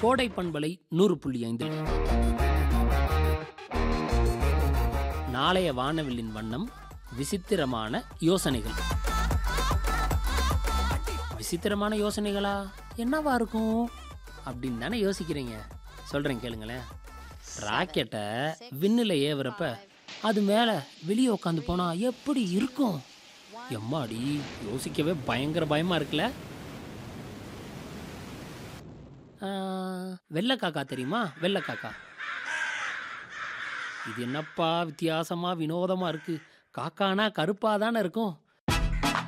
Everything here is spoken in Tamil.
கோடை பண்பலை நூறு புள்ளி ஐந்து நாளைய வானவில்லின் வண்ணம் விசித்திரமான யோசனைகள் விசித்திரமான யோசனைகளா என்னவா இருக்கும் அப்படின்னு தானே யோசிக்கிறீங்க சொல்கிறேன் கேளுங்களேன் ராக்கெட்டை விண்ணில் ஏவுறப்ப அது மேலே வெளியே உட்காந்து போனால் எப்படி இருக்கும் எம்மாடி யோசிக்கவே பயங்கர பயமாக இருக்குல்ல ஆ, வெள்ளைக்காக்கா தெரியுமா வெள்ளைக்காக்கா இது என்னப்பா வித்தியாசமா வினோதமா இருக்கு காக்கானா கருப்பா தானே இருக்கும்